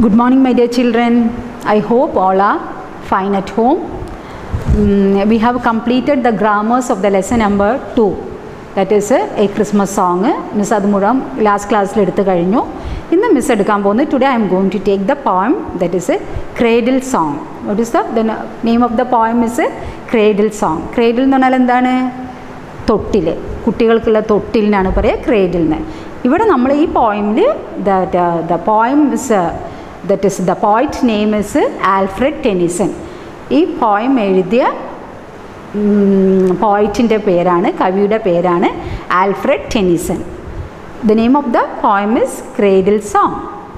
Good morning, my dear children. I hope all are fine at home. Mm, we have completed the grammars of the lesson number 2. That is a, a Christmas song. Miss അത് മുഴുവൻ last ക്ലാസ്സിൽ എടുത്തു കഴിഞ്ഞു ഇന്ന് miss എടുക്കാൻ പോകുന്നത് today I M going to take the poem that is a cradle song what is the name of the poem is cradle song cradle എന്ന് പറഞ്ഞാൽ എന്താണ് തൊട്ടിൽ കുട്ടികൾക്കുള്ള തൊട്ടിലിനാണ് പറയുക ക്രേഡിലിന് ഇവിടെ നമ്മൾ ഈ പോയിമിൽ the poem is that is the poet name is Alfred Tennyson ഈ പോയം എഴുതിയ പോയിറ്റിൻ്റെ പേരാണ് കവിയുടെ പേരാണ് Alfred Tennyson the name of the poem is cradle song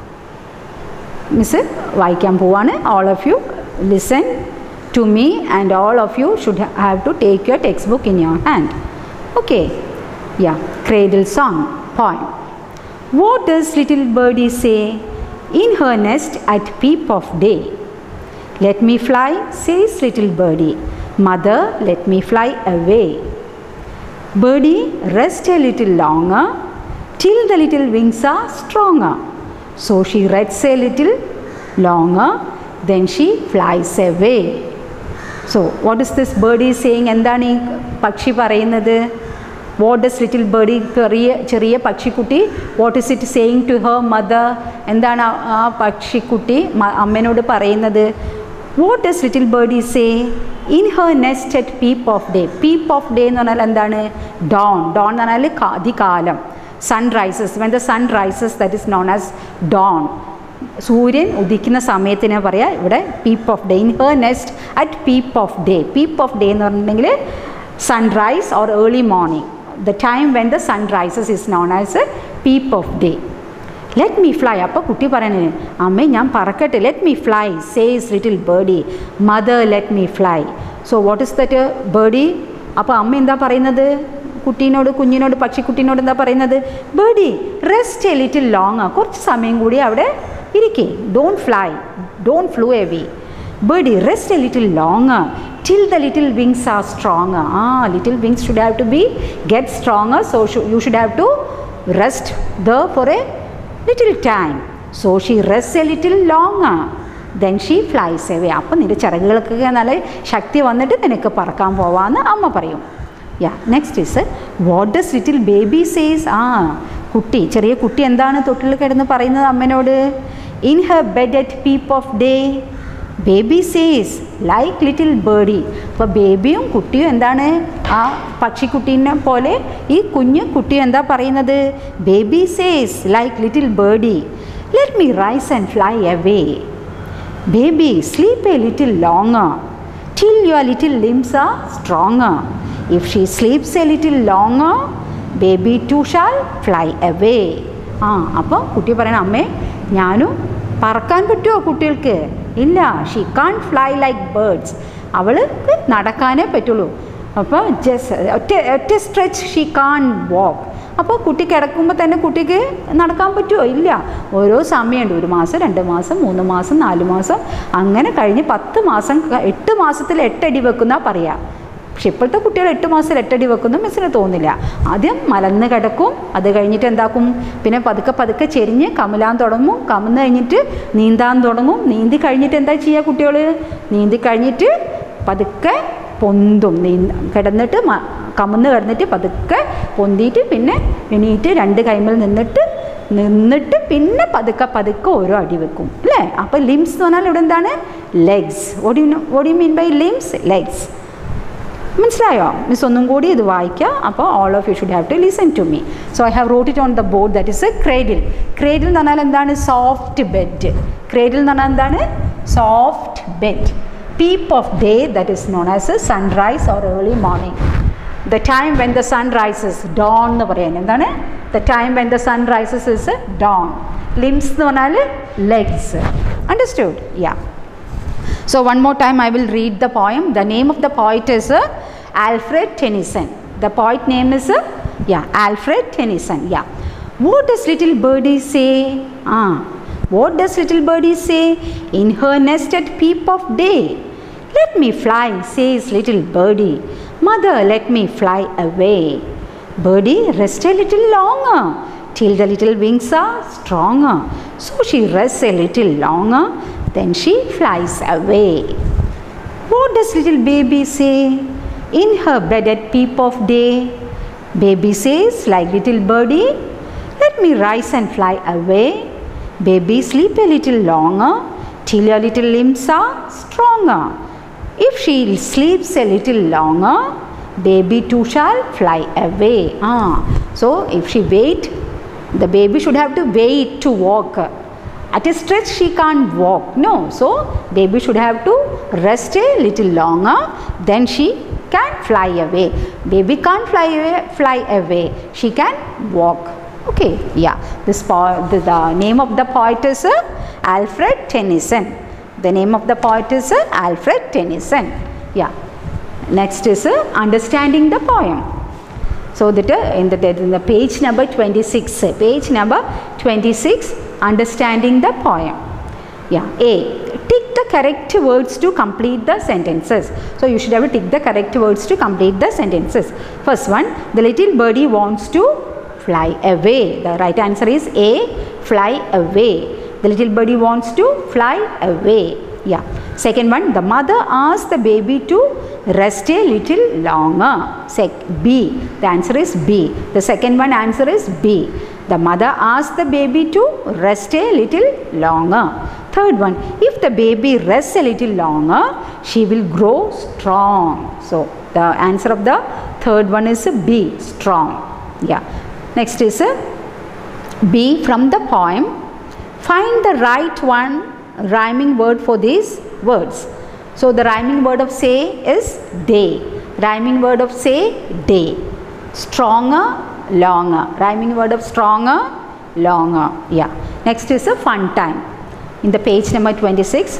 miss വായിക്കാൻ പോവാണ് all of you listen to me and all of you should have to take your text book in your hand okay yeah cradle song poem what does little birdie say in her nest at peep of day. Let me fly, says little birdie. Mother, let me fly away. Birdie, rest a little longer till the little wings are stronger. So she rests a little longer, then she flies away. So, what is this birdie saying? എന്താണ് ഈ പക്ഷി പറയുന്നത് what does little birdie ചെറിയ ചെറിയ പക്ഷിക്കുട്ടി what is it saying to her mother എന്താണ് ആ പക്ഷിക്കുട്ടി അമ്മേനോട് പറയുന്നത് what does little birdie say in her nest at peep of day peep of day എന്ന് പറഞ്ഞാൽ എന്താണ് ഡോൺ ഡോൺ എന്ന് പറഞ്ഞാൽ അതികാലം sunrises when the sun rises that is known as dawn സൂര്യൻ ഉദിക്കുന്ന സമയത്തിനെ പറയാം ഇവിടെ peep of day in her nest at peep of day peep of day എന്ന് പറഞ്ഞിട്ടുണ്ടെങ്കിൽ sunrise or early morning the time when the sun rises is known as a peep of day let me fly അപ്പോൾ കുട്ടി പറയണേ അമ്മേ ഞാൻ പറക്കട്ടെ let me fly says little birdie mother let me fly so what is that birdie അപ്പോൾ അമ്മ എന്താ പറയുന്നത് കുട്ടീനോട് കുഞ്ഞിനോട് പക്ഷിക്കുട്ടീനോട് എന്താ പറയുന്നത് birdie rest a little long കുറച്ച് സമയം കൂടി അവിടെ ഇരിക്കേ don't fly don't flew away birdie rest a little long till the little wings are stronger ah little wings should have to be get stronger so sh- you should have to rest there for a little time so she rests a little longer then she flies away അപ്പം നിൻ്റെ ചിറകുകൾക്കൊക്കെ നല്ല ശക്തി വന്നിട്ട് നിനക്ക് പറക്കാൻ പോവാമെന്ന് അമ്മ പറയും yeah next is what does little baby says ആ കുട്ടി ചെറിയ കുട്ടി എന്താണ് തൊട്ടിൽ കിടന്ന് പറയുന്നത് അമ്മനോട് in her bed at peep of day baby says like little birdie അപ്പോൾ ബേബിയും കുട്ടിയും എന്താണ് ആ പക്ഷിക്കുട്ടീനെ പോലെ ഈ കുഞ്ഞു കുട്ടിയും എന്താ പറയുന്നത് baby says like little birdie let me rise and fly away baby sleep a little longer till your little limbs are stronger if she sleeps a little longer baby too shall fly away ആ അപ്പോൾ കുട്ടി പറയണം അമ്മേ ഞാനും പറക്കാൻ പറ്റുമോ കുട്ടികൾക്ക് ഇല്ല she can't fly like birds അവൾക്ക് നടക്കാനേ പറ്റുള്ളൂ അപ്പോൾ ജസ്റ്റ് ഒറ്റ ഒറ്റ സ്ട്രെച്ച് ഷീ കാൺ വാക്ക് അപ്പോൾ കുട്ടി കിടക്കുമ്പോൾ തന്നെ കുട്ടിക്ക് നടക്കാൻ പറ്റുമോ ഇല്ല ഓരോ സമയമുണ്ട് ഒരു മാസം രണ്ട് മാസം മൂന്ന് മാസം നാല് മാസം അങ്ങനെ കഴിഞ്ഞ് പത്ത് മാസം എട്ട് മാസത്തിൽ എട്ടടി വെക്കുന്ന പറയാം പക്ഷെ ഇപ്പോഴത്തെ കുട്ടികൾ എട്ട് മാസം എട്ടടി വെക്കുന്നു മിസ്സിന് തോന്നില്ല ആദ്യം മലന്ന് കിടക്കും അത് കഴിഞ്ഞിട്ട് എന്താക്കും പിന്നെ പതുക്കെ പതുക്കെ ചെരിഞ്ഞ് കമലാൻ തുടങ്ങും കമന്ന് കഴിഞ്ഞിട്ട് നീന്താൻ തുടങ്ങും നീന്തി കഴിഞ്ഞിട്ട് എന്താ ചെയ്യുക കുട്ടികൾ നീന്തി കഴിഞ്ഞിട്ട് പതുക്കെ പൊന്തും നീ കിടന്നിട്ട് കമന്ന് കിടന്നിട്ട് പതുക്കെ പൊന്തിയിട്ട് പിന്നെ എണീറ്റ് രണ്ട് കൈമൽ നിന്നിട്ട് നിന്നിട്ട് പിന്നെ പതുക്കെ പതുക്കെ ഓരോ അടി വെക്കും അല്ലേ അപ്പോൾ ലിംസ് എന്ന് പറഞ്ഞാൽ ഇവിടെ എന്താണ് ലെഗ്സ് ഓടി ഓടി മീൻ ബൈ ലിംസ് ലെഗ്സ് മനസ്സിലായോ മിസ് ഒന്നും കൂടി ഇത് വായിക്കുക അപ്പോൾ all of you should have to listen to me so I have wrote it on the board that is a cradle cradle എന്ന് പറഞ്ഞാൽ എന്താണ് സോഫ്റ്റ് ബെഡ് ക്രേഡിൽ എന്ന് പറഞ്ഞാൽ എന്താണ് soft bed peep of day that is known as a sunrise or early morning the time when the sun rises dawn എന്ന് പറയാൻ എന്താണ് the time when the sun rises is dawn limbs എന്ന് പറഞ്ഞാൽ legs understood yeah So one more time I will read the poem. The name of the poet is uh, Alfred Tennyson. The poet name is uh, yeah Alfred Tennyson. Yeah. What does little birdie say? Ah, what does little birdie say in her nest at peep of day? Let me fly, says little birdie. Mother, let me fly away. Birdie, rest a little longer till the little wings are stronger. So she rests a little longer, then she flies away. What does little baby say? In her bed at peep of day, baby says, like little birdie, let me rise and fly away. Baby, sleep a little longer till your little limbs are stronger. If she sleeps a little longer, baby too shall fly away. Ah, so if she wait, the baby should have to wait to walk. At a stretch, she can't walk. No, so baby should have to rest a little longer, then she can fly away. Baby can't fly away. Fly away. She can walk. Okay, yeah. This po- the, the name of the poet is uh, Alfred Tennyson. The name of the poet is uh, Alfred Tennyson. Yeah. Next is uh, understanding the poem. So that uh, in the, in the page number 26, uh, page number 26, understanding the poem. Yeah. A. Tick the correct words to complete the sentences. So you should have to tick the correct words to complete the sentences. First one, the little birdie wants to fly away. The right answer is A. Fly away. The little birdie wants to fly away. Yeah. Second one, the mother asks the baby to rest a little longer. Sec B. The answer is B. The second one answer is B. The mother asks the baby to rest a little longer. Third one, if the baby rests a little longer, she will grow strong. So the answer of the third one is B. Strong. Yeah. Next is B from the poem. Find the right one rhyming word for these words. So the rhyming word of say is day. Rhyming word of say day. Stronger, longer. Rhyming word of stronger, longer. Yeah. Next is a fun time. In the page number 26,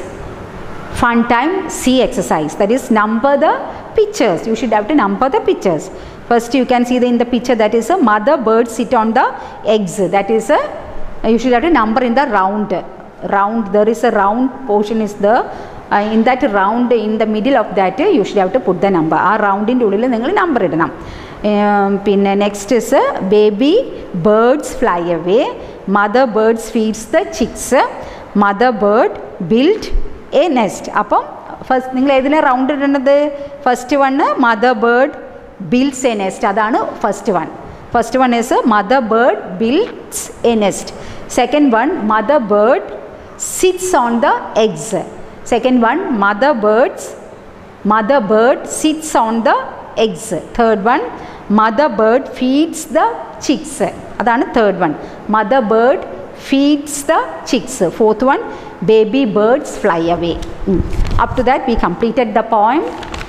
fun time C exercise. That is number the pictures. You should have to number the pictures. First you can see the, in the picture that is a mother bird sit on the eggs. That is a you should have to number in the round round there is a round portion is the uh, in that round in the middle of that you should have to put the number ആ റൗണ്ടിൻ്റെ ഉള്ളിൽ നിങ്ങൾ number ഇടണം പിന്നെ next is baby birds fly away mother birds feeds the chicks mother bird build a nest അപ്പം first നിങ്ങൾ ഏതിനാണ് round ഇടേണ്ടത് first one mother bird builds a nest അതാണ് first one first one is mother bird builds a nest second one mother bird sits on the eggs second one mother birds mother bird sits on the eggs third one mother bird feeds the chicks അതാണ് third one mother bird feeds the chicks fourth one baby birds fly away. Mm. Up to that we completed the poem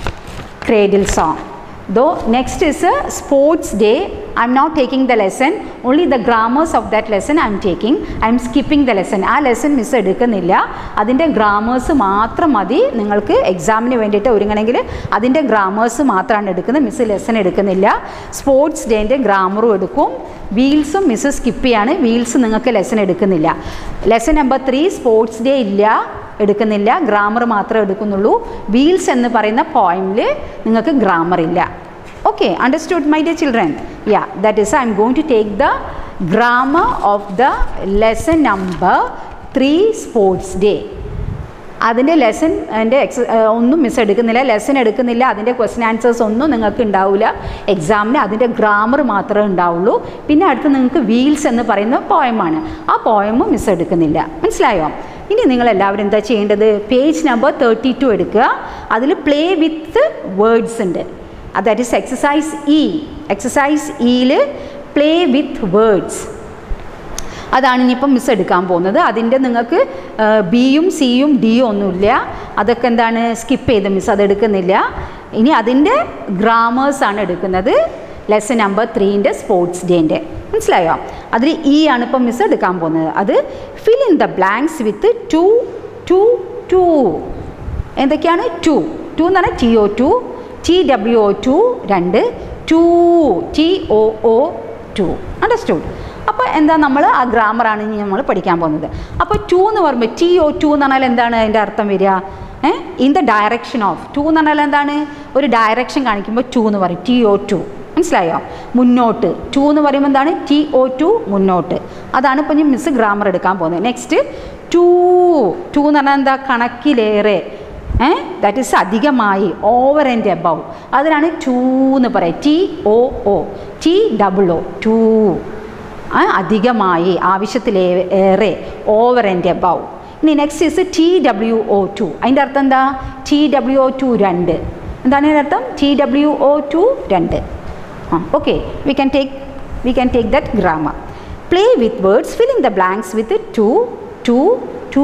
Cradle Song. Though next is a sports day, I am not taking the lesson, only the grammars of that lesson I am taking. I am skipping the lesson. ആ lesson miss എടുക്കുന്നില്ല അതിൻ്റെ grammars മാത്രം മതി നിങ്ങൾക്ക് എക്സാമിന് വേണ്ടിയിട്ട് ഒരുങ്ങണമെങ്കിൽ അതിൻ്റെ grammars മാത്രമാണ് എടുക്കുന്നത് മിസ് ലെസൺ എടുക്കുന്നില്ല സ്പോർട്സ് ഡേൻ്റെ ഗ്രാമറും എടുക്കും വീൽസും മിസ് സ്കിപ്പ് ചെയ്യാണ് വീൽസ് നിങ്ങൾക്ക് ലെസൺ എടുക്കുന്നില്ല lesson number three sports day ഇല്ല എടുക്കുന്നില്ല ഗ്രാമർ മാത്രമേ എടുക്കുന്നുള്ളൂ വീൽസ് എന്ന് പറയുന്ന പോയിമിൽ നിങ്ങൾക്ക് ഗ്രാമർ ഇല്ല okay understood my dear children yeah that is I M going to take the grammar of the lesson number three sports day അതിൻ്റെ ലെസൺ എൻ്റെ എക്സ ഒന്നും മിസ് എടുക്കുന്നില്ല ലെസൺ എടുക്കുന്നില്ല അതിൻ്റെ ക്വസ്റ്റൻ ആൻസേഴ്സ് ഒന്നും നിങ്ങൾക്ക് ഉണ്ടാവില്ല എക്സാമിന് അതിൻ്റെ ഗ്രാമർ മാത്രമേ ഉണ്ടാവുള്ളൂ പിന്നെ അടുത്ത് നിങ്ങൾക്ക് വീൽസ് എന്ന് പറയുന്ന പോയമാണ് ആ പോയമും മിസ് എടുക്കുന്നില്ല മനസ്സിലായോ ഇനി നിങ്ങൾ എല്ലാവരും എന്താ ചെയ്യേണ്ടത് പേജ് നമ്പർ തേർട്ടി ടു എടുക്കുക അതിൽ പ്ലേ വിത്ത് വേർഡ്സ് ഉണ്ട് that is exercise E exercise ഇയിൽ പ്ലേ വിത്ത് വേർഡ്സ് അതാണ് ഇനിയിപ്പം മിസ് എടുക്കാൻ പോകുന്നത് അതിൻ്റെ നിങ്ങൾക്ക് ബിയും സിയും ഡിയും ഒന്നുമില്ല അതൊക്കെ എന്താണ് സ്കിപ്പ് ചെയ്ത് മിസ് അത് എടുക്കുന്നില്ല ഇനി അതിൻ്റെ ഗ്രാമേഴ്സാണ് എടുക്കുന്നത് ലെസൺ നമ്പർ ത്രീൻ്റെ സ്പോർട്സ് ഡേൻ്റെ മനസ്സിലായോ അതിൽ ഇ ആണ് ഇപ്പം മിസ് എടുക്കാൻ പോകുന്നത് അത് fill in the blanks with to too two എന്തൊക്കെയാണ് ടു ടു എന്ന് പറഞ്ഞാൽ T O to T W O two രണ്ട് to T O O too understood അപ്പോൾ എന്താ നമ്മൾ ആ ഗ്രാമറാണ് ഇനി നമ്മൾ പഠിക്കാൻ പോകുന്നത് അപ്പോൾ ടു എന്ന് പറയുമ്പോൾ ടി ഒ ടു എന്ന് പറഞ്ഞാൽ എന്താണ് അതിൻ്റെ അർത്ഥം വരിക ഏ in the direction of to എന്ന് പറഞ്ഞാൽ എന്താണ് ഒരു ഡയറക്ഷൻ കാണിക്കുമ്പോൾ ടു എന്ന് പറയും ടി ഒ ടു മനസ്സിലായോ മുന്നോട്ട് ടു എന്ന് പറയുമ്പോൾ എന്താണ് ടി ഒ ടു മുന്നോട്ട് അതാണ് ഇപ്പോൾ ഞാൻ മിസ് ഗ്രാമർ എടുക്കാൻ പോകുന്നത് നെക്സ്റ്റ് ടു ടു എന്ന് പറഞ്ഞാൽ എന്താ കണക്കിലേറെ ഏ ദാറ്റ് ഈസ് അധികമായി ഓവർ ആൻഡ് എബവ് അതിനാണ് ടു എന്ന് പറയുക T O O T double O too അധികമായി ആവശ്യത്തിലേറെ ഓവർ ആൻഡ് എബവ് ഇനി next is T W O two അതിൻ്റെ അർത്ഥം എന്താ ടി ഡബ്ല്യു ഒ ടു രണ്ട് എന്താണ് ഇതിൻ്റെ അർത്ഥം ടി ഡബ്ല്യു ഒ ടു രണ്ട് ആ okay we can take we can take that grammar play with words filling the blanks with to too two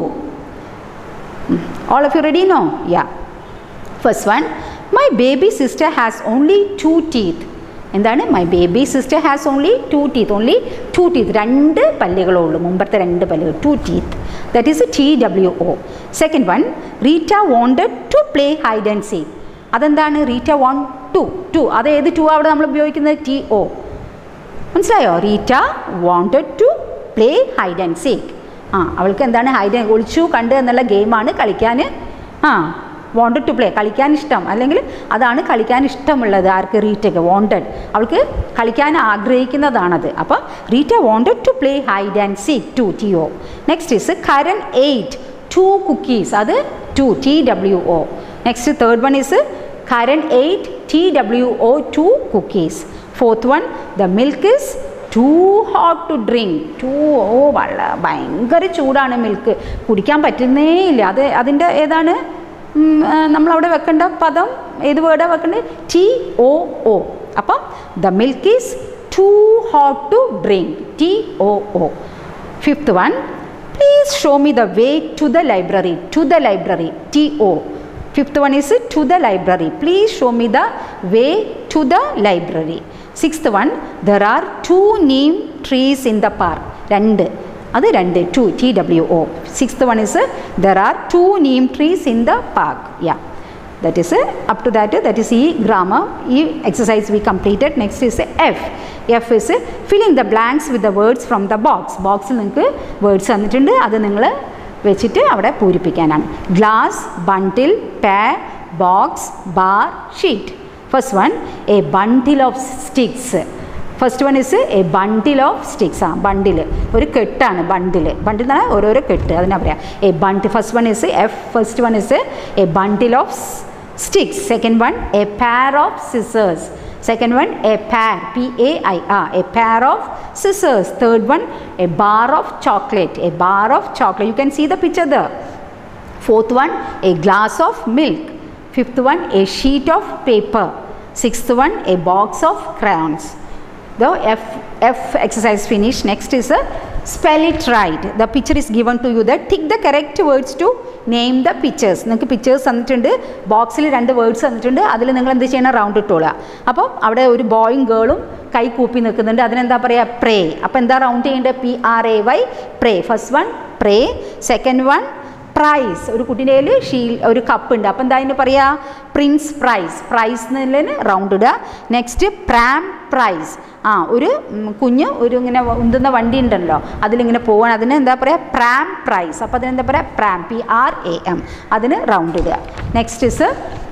all of you ready no yeah first one my baby sister has only two teeth എന്താണ് my baby sister has only two teeth only two teeth രണ്ട് പല്ലുകളേ ഉള്ളൂ മുമ്പത്തെ രണ്ട് പല്ലുകൾ two teeth that is T W O second one Rita wanted to play hide and seek അതെന്താണ് Rita want to to അത് ഏത് ടു അവിടെ നമ്മൾ ഉപയോഗിക്കുന്നത് ടി ഒ മനസ്സിലായോ Rita wanted to play hide and seek ആ അവൾക്ക് എന്താണ് ഹൈഡ് ഒളിച്ചു കണ്ട് എന്നുള്ള ഗെയിമാണ് കളിക്കാൻ ആ വോണ്ടഡ് ടു പ്ലേ കളിക്കാൻ ഇഷ്ടം അല്ലെങ്കിൽ അതാണ് കളിക്കാൻ ഇഷ്ടമുള്ളത് ആർക്ക് റീറ്റയ്ക്ക് വോണ്ടഡ് അവൾക്ക് കളിക്കാൻ ആഗ്രഹിക്കുന്നതാണത് അപ്പം Rita wanted to play hide and seek to T O next is Karan ate two cookies അത് two T W O next third one is Karan ate T W O two cookies fourth one the milk is too hot to drink too ഓ വള്ള ഭയങ്കര ചൂടാണ് milk കുടിക്കാൻ പറ്റുന്നേ ഇല്ല അത് അതിൻ്റെ ഏതാണ് ഉം, ആ, നമ്മളവിടെ വെക്കേണ്ട പദം ഏത് വേർഡാണ് വെക്കേണ്ടത് ടി ഒ ഒ അപ്പം the milk is too hot to drink T O O fifth one please show me the way to the library to the library T O fifth one is to the library please show me the way to the library sixth one there are two neem trees in the park രണ്ട് അത് രണ്ട് to T W O sixth one is there are two neem trees in the park yeah that is up to that that is ഈ grammar ഈ exercise we completed next is F F is filling the blanks with the words from the box ബോക്സിൽ നിങ്ങൾക്ക് words തന്നിട്ടുണ്ട് അത് നിങ്ങൾ വെച്ചിട്ട് അവിടെ പൂരിപ്പിക്കാനാണ് glass bundle pair box bar sheet first one a bundle of sticks first one is a bundle of sticks ആ bundle ഒരു കെട്ടാണ് ബണ്ടിൽ ബണ്ടിൽ എന്ന് പറഞ്ഞാൽ ഓരോരോ കെട്ട് അതിനാ പറയാം a bund first one is F first one is a bundle of sticks second one a pair of scissors second one a pair p a i r a pair of scissors third one a bar of chocolate a bar of chocolate you can see the picture there fourth one a glass of milk fifth one a sheet of paper sixth one a box of crayons the f f exercise finished next is a spell it right the picture is given to you that tick the correct words to name the pictures നിങ്ങൾക്ക് pictures തന്നിട്ടുണ്ട് ബോക്സിൽ രണ്ട് words തന്നിട്ടുണ്ട് അതിൽ നിങ്ങൾ എന്ത് ചെയ്യണം round ഇട്ടോളുക അപ്പം അവിടെ ഒരു ബോയും ഗേളും കൈ കൂപ്പി നിൽക്കുന്നുണ്ട് അതിനെന്താ പറയുക പ്രേ അപ്പോൾ എന്താ റൗണ്ട് ചെയ്യേണ്ടത് P R A Y pray first one pray second one prize ഒരു കുട്ടീൻ്റെ കയ്യിൽ ഷീൽ ഒരു കപ്പ് ഉണ്ട് അപ്പം എന്താ അതിന് പറയുക പ്രിൻസ് പ്രൈസ് പ്രൈസ് എന്നുള്ളതിന് റൗണ്ട് ഇടുക നെക്സ്റ്റ് പ്രാം പ്രൈസ് ആ ഒരു ഉം, കുഞ്ഞ് ഒരു ഇങ്ങനെ ഉന്തുന്ന വണ്ടി ഉണ്ടല്ലോ അതിലിങ്ങനെ പോവാൻ അതിന് എന്താ പറയുക പ്രാം പ്രൈസ് അപ്പോൾ അതിനെന്താ പറയുക pram P R A M അതിന് റൗണ്ട് ഇടുക next is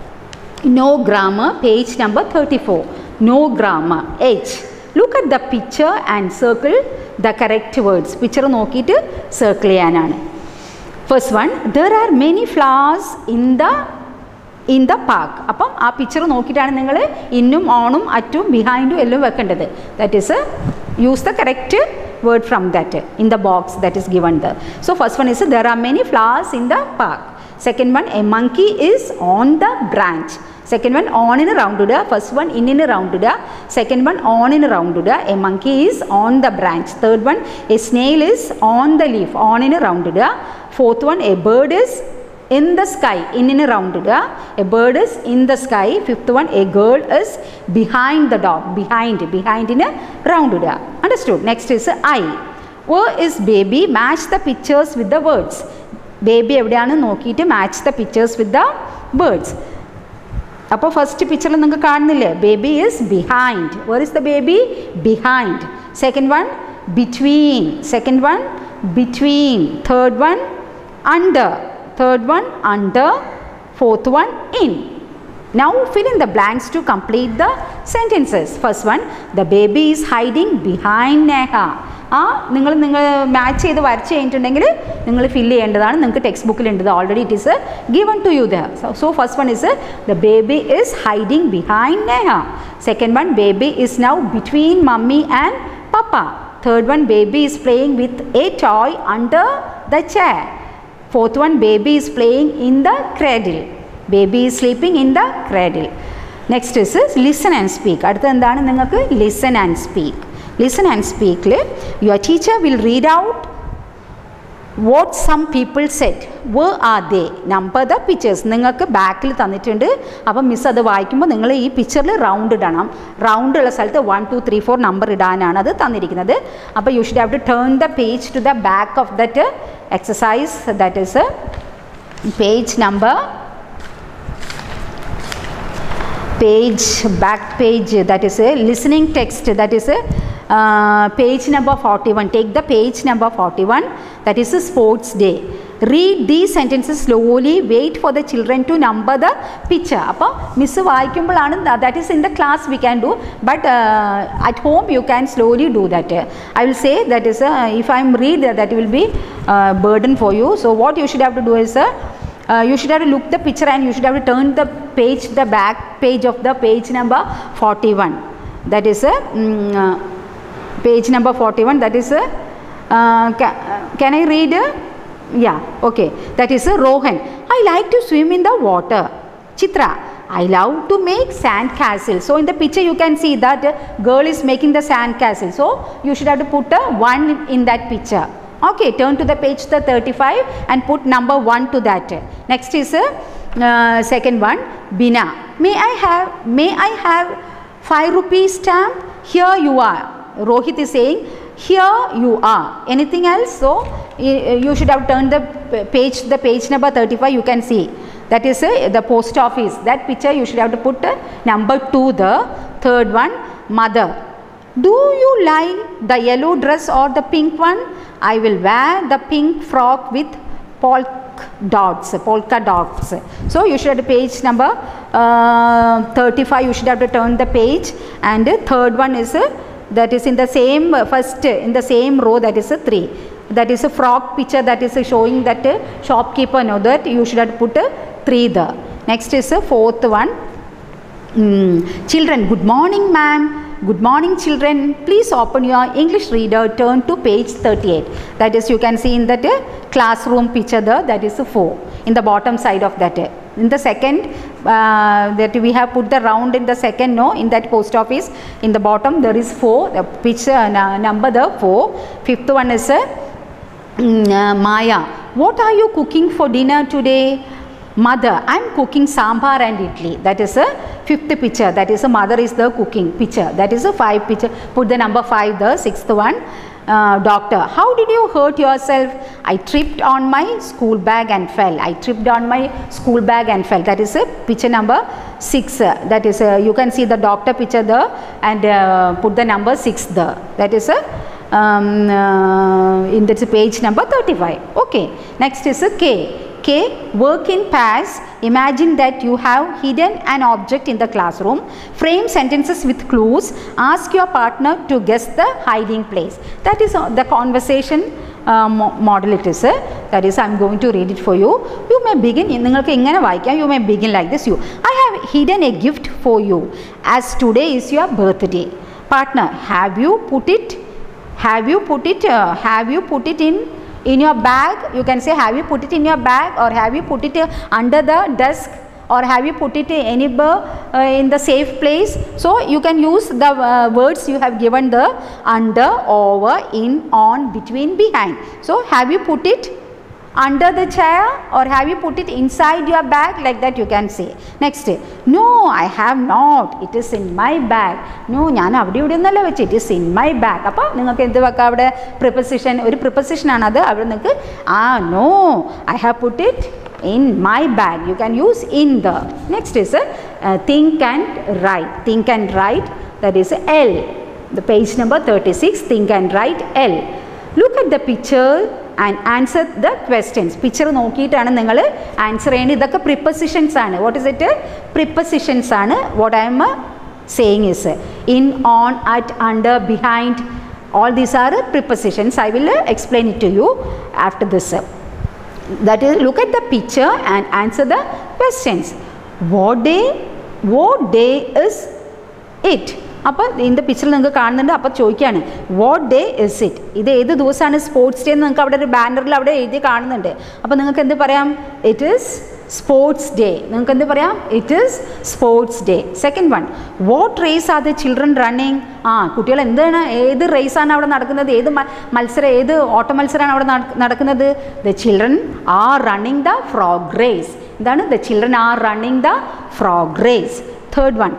no grammar page number thirty four no grammar H look at the picture and circle the correct words picture നോക്കിയിട്ട് സർക്കിൾ ചെയ്യാനാണ് first one there are many flowers in the in the park അപ്പം ആ picture നോക്കിയിട്ടാണ് നിങ്ങൾ ഇന്നും ഓണും അറ്റും ബിഹൈൻഡും എല്ലാം വെക്കേണ്ടത് that is use the correct word from that in the box that is given the so first one is there are many flowers in the park second one a monkey is on the branch second one ഓണിന് round ഇടുക first one ഇന്നിന് round ഇടുക second one ഓണിന് round ഇടുക a monkey is on the branch third one a snail is on the leaf ഓണിന് round ഇടുക fourth one a bird is in the sky ഇന്നിന് round ഇടുക a bird is in the sky fifth one a girl is behind the dog behind ബിഹൈൻഡിന് round ഇടുക understood next is I where is baby match the pictures with the words baby എവിടെയാണ് നോക്കിയിട്ട് match the pictures with the birds അപ്പോൾ first പിക്ചറിൽ നിങ്ങൾക്ക് കാണുന്നില്ലേ baby is behind where is the baby behind second one between second one between third one under third one under fourth one in Now fill in the blanks to complete the sentences. First one, the baby is hiding behind Neha. ആ നിങ്ങൾ നിങ്ങൾ match ചെയ്ത് വരച്ച് കഴിഞ്ഞിട്ടുണ്ടെങ്കിൽ നിങ്ങൾ fill ചെയ്യേണ്ടതാണ് നിങ്ങൾക്ക് text ബുക്കിലുണ്ട് already it is given to you the so first one is the baby is hiding behind Neha second one baby is now between mummy and papa third one baby is playing with a toy under the chair fourth one baby is playing in the cradle baby is sleeping in the cradle next is listen and speak അടുത്ത എന്താണ് നിങ്ങൾക്ക് listen and speak listen and സ്പീക്കിൽ your teacher will read out what some people said where are they number the pictures നിങ്ങൾക്ക് ബാക്കിൽ തന്നിട്ടുണ്ട് അപ്പം miss അത് വായിക്കുമ്പോൾ നിങ്ങൾ ഈ പിക്ചറിൽ റൗണ്ട് ഇടണം റൗണ്ട് ഉള്ള സ്ഥലത്ത് one two three four number ഇടാനാണ് അത് തന്നിരിക്കുന്നത് അപ്പോൾ you should have to turn the page to the back of that exercise that is page number page back page that is a listening text that is a uh, page number 41 take the page number 41 that is a sports day read these sentences slowly wait for the children to number the picture അപ്പോൾ miss വായിക്കുമ്പോഴാണ് that is in the class we can do but at home you can slowly do that I will say that is if I am read that will be burden for you so what you should have to do is uh, you should have to look the picture and you should have to turn the page the back page of the page number 41 that is a mm, uh, page number 41 that is a uh, ca- uh, can i read uh, yeah okay that is a rohan i like to swim in the water chitra i love to make sand castle so in the picture you can see that uh, girl is making the sand castle so you should have to put a one in that picture okay turn to the page the 35 and put number 1 to that next is uh, uh, second one bina may i have may i have 5 rupees stamp here you are rohit is saying here you are anything else so y- you should have turned the p- page the page number 35 you can see that is uh, the post office that picture you should have to put uh, number 2 the third one mother do you like the yellow dress or the pink one? I will wear the pink frock with polka dots, polka dots. So you should have the page number uh, 35. You should have to turn the page, and the third one is uh, that is in the same uh, first uh, in the same row. That is a three. That is a frog picture that is uh, showing that uh, shopkeeper know that you should have to put a three there. Next is a fourth one. Mm, children, good morning, ma'am. Good morning, children. Please open your English reader. Turn to page 38. That is, you can see in that uh, classroom picture there. That is a 4 in the bottom side of that. uh. In the second, uh, that we have put the round in the second, no, in that post office. In the bottom, there is 4. The picture uh, number the 4. Fifth one is uh, Mm, uh, Maya, what are you cooking for dinner today? Mother, I am cooking sambar and idli. That is a fifth picture. That is a mother is the cooking picture. That is a five picture. Put the number five, the sixth one. Uh, doctor, how did you hurt yourself? I tripped on my school bag and fell. I tripped on my school bag and fell. That is a picture number six. Uh, That is a, you can see the doctor picture there and uh, put the number six there. That is a um, uh, in that's page number 35 okay next is a k k work in pairs imagine that you have hidden an object in the classroom frame sentences with clues ask your partner to guess the hiding place that is uh, the conversation uh, mo- model it is uh, that is i am going to read it for you you may begin നിങ്ങൾക്ക് ഇങ്ങനെ വായിക്കാം you may begin like this you i have hidden a gift for you as today is your birthday partner have you put it have you put it uh, have you put it in in your bag you can say have you put it in your bag or have you put it uh, under the desk or have you put it anywhere uh, in the safe place so you can use the uh, words you have given the under over in on between behind so have you put it under the chair or have you put it inside your bag like that you can say next no i have not it is in my bag no ഞാൻ അവിടെ ഇവിടെ ഒന്നല്ല വെച്ച് it is in my bag അപ്പോൾ നിങ്ങൾക്ക് എന്ത് വെക്കാം അവിടെ പ്രിപ്പസിഷൻ ഒരു പ്രിപ്പസിഷൻ ആണ് അത് അവിടെ നിങ്ങൾക്ക് ആ no I have put it in my bag you can use in the next is uh, uh, think and write think and write that is l the page number 36 think and write l look at the picture and answer the questions picture നോക്കിയിട്ടാണ് നിങ്ങൾ answer ചെയ്യേണ്ടത് ഇതൊക്കെ prepositions ആണ് what is it prepositions ആണ് what I am saying is in on at under behind all these are prepositions i will uh, explain it to you after this that is look at the picture and answer the questions what day what day is it അപ്പോൾ ഇതിൻ്റെ പിക്ചറിൽ നിങ്ങൾക്ക് കാണുന്നുണ്ട് അപ്പോൾ ചോദിക്കുകയാണ് what day is it ഇത് ഏത് ദിവസമാണ് സ്പോർട്സ് ഡേ എന്ന് നിങ്ങൾക്ക് അവിടെ ഒരു ബാനറിൽ അവിടെ എഴുതി കാണുന്നുണ്ട് അപ്പോൾ നിങ്ങൾക്ക് എന്ത് പറയാം ഇറ്റ് ഈസ് സ്പോർട്സ് ഡേ നിങ്ങൾക്ക് എന്ത് പറയാം it is sports day second one what race are the children running ആ കുട്ടികൾ എന്താണ് ഏത് റേസാണ് അവിടെ നടക്കുന്നത് ഏത് മത്സരം ഏത് ഓട്ട മത്സരമാണ് അവിടെ നടക്കുന്നത് the children are running the frog race എന്താണ് the children are running the frog race third one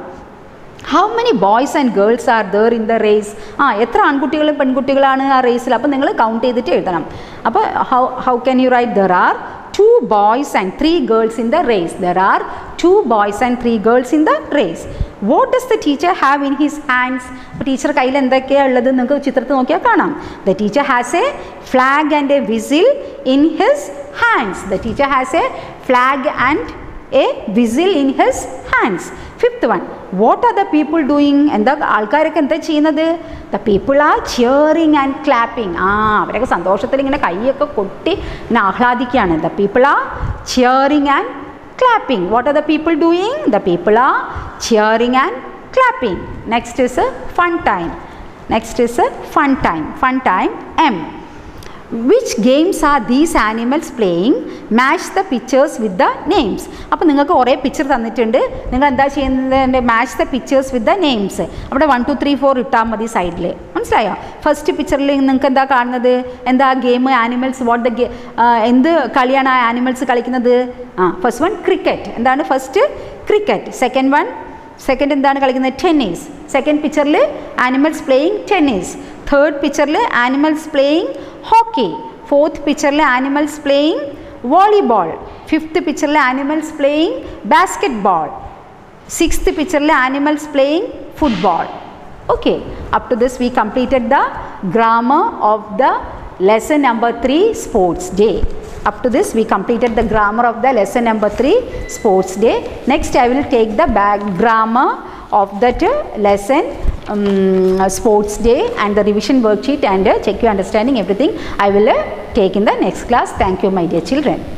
how many boys and girls are there in the race ആ എത്ര ആൺകുട്ടികളും പെൺകുട്ടികളാണ് ആ റേസിൽ അപ്പോൾ നിങ്ങൾ കൗണ്ട് ചെയ്തിട്ട് എഴുതണം അപ്പോൾ how how can you write there are two boys and three girls in the race there are two boys and three girls in the race what does the teacher have in his hands അപ്പോൾ teacher കയ്യിൽ എന്തൊക്കെയാണ് ഉള്ളത് നിങ്ങൾക്ക് ചിത്രത്തിൽ നോക്കിയാൽ കാണാം the teacher has a flag and a whistle in his hands the teacher has a flag and a whistle in his hands fifth one what are the people doing എന്താ ആൾക്കാരൊക്കെ എന്താ ചെയ്യുന്നത് the people are cheering and clapping ആ അവരൊക്കെ സന്തോഷത്തിൽ ഇങ്ങനെ കൈയൊക്കെ കൊട്ടി ഇങ്ങനെ ആഹ്ലാദിക്കുകയാണ് the people are cheering and clapping what are the people doing the people are cheering and clapping next is fun time next is fun time fun time um which games are these animals playing match the pictures with the names അപ്പോൾ നിങ്ങൾക്ക് കുറേ picture തന്നിട്ടുണ്ട് നിങ്ങൾ എന്താ ചെയ്യുന്നത് match the pictures with the names അവിടെ one two three four ഇട്ടാൽ മതി സൈഡിൽ മനസ്സിലായോ ഫസ്റ്റ് പിക്ചറിൽ നിങ്ങൾക്ക് എന്താ കാണുന്നത് എന്താ ഗെയിം ആനിമൽസ് വാട്ട് ദ ഗെ എന്ത് കളിയാണ് ആ ആനിമൽസ് കളിക്കുന്നത് ആ ഫസ്റ്റ് വൺ ക്രിക്കറ്റ് എന്താണ് first cricket second one second എന്താണ് കളിക്കുന്നത് ടെന്നീസ് സെക്കൻഡ് പിക്ചറിൽ ആനിമൽസ് പ്ലേയിങ് ടെന്നീസ് തേർഡ് പിക്ചറിൽ ആനിമൽസ് പ്ലേയിങ് ഹോക്കി ഫോർത്ത് പിക്ചറിൽ ആനിമൽസ് പ്ലേയിങ് വോളിബോൾ ഫിഫ്ത്ത് പിക്ചറിൽ animals playing basketball sixth പിക്ചറിൽ animals playing football okay up to this we completed the grammar of the lesson number 3 sports day up to this we completed the grammar of the lesson number 3 sports day next i will take the back grammar of that uh, lesson um, sports day and the revision worksheet and uh, check your understanding everything i will uh, take in the next class thank you my dear children